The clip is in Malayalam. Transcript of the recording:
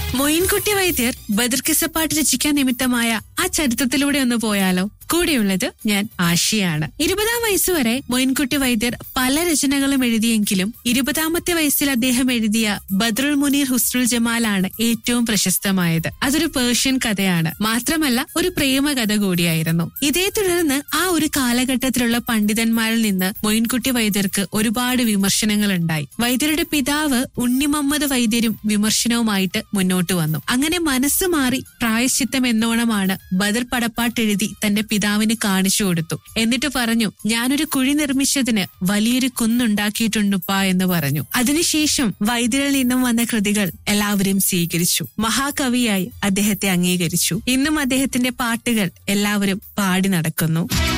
മൊയിൻകുട്ടി വൈദ്യർ ബദർക്കിസപ്പാട്ട് രചിക്കാൻ നിമിത്തമായ ആ ചരിത്രത്തിലൂടെ ഒന്ന് പോയാലോ കൂടെയുള്ളത് ഞാൻ ആഷിയാണ് ഇരുപതാം വയസ്സുവരെ മൊയിൻകുട്ടി വൈദ്യർ പല രചനകളും എഴുതിയെങ്കിലും ഇരുപതാമത്തെ വയസ്സിൽ അദ്ദേഹം എഴുതിയ ബദ്രുൽ മുനീർ ഹുസ്രുൽ ജമാലാണ് ഏറ്റവും പ്രശസ്തമായത് അതൊരു പേർഷ്യൻ കഥയാണ് മാത്രമല്ല ഒരു പ്രേമ കഥ കൂടിയായിരുന്നു ഇതേ തുടർന്ന് ആ ഒരു കാലഘട്ടത്തിലുള്ള പണ്ഡിതന്മാരിൽ നിന്ന് മൊയിൻകുട്ടി വൈദ്യർക്ക് ഒരുപാട് വിമർശനങ്ങൾ ഉണ്ടായി വൈദ്യരുടെ പിതാവ് ഉണ്ണി മുഹമ്മദ് വൈദ്യരും വിമർശനവുമായിട്ട് മുന്നോട്ട് വന്നു അങ്ങനെ മനസ്സ് മാറി പ്രായശ്ചിത്തം എന്നോണമാണ് ബദർ പടപ്പാട്ട് എഴുതി തന്റെ പിതാവിന് കാണിച്ചു കൊടുത്തു എന്നിട്ട് പറഞ്ഞു ഞാനൊരു കുഴി നിർമ്മിച്ചതിന് വലിയൊരു കുന്നുണ്ടാക്കിയിട്ടുണ്ടുപ്പാ എന്ന് പറഞ്ഞു അതിനുശേഷം വൈദ്യരിൽ നിന്നും വന്ന കൃതികൾ എല്ലാവരും സ്വീകരിച്ചു മഹാകവിയായി അദ്ദേഹത്തെ അംഗീകരിച്ചു ഇന്നും അദ്ദേഹത്തിന്റെ പാട്ടുകൾ എല്ലാവരും പാടി നടക്കുന്നു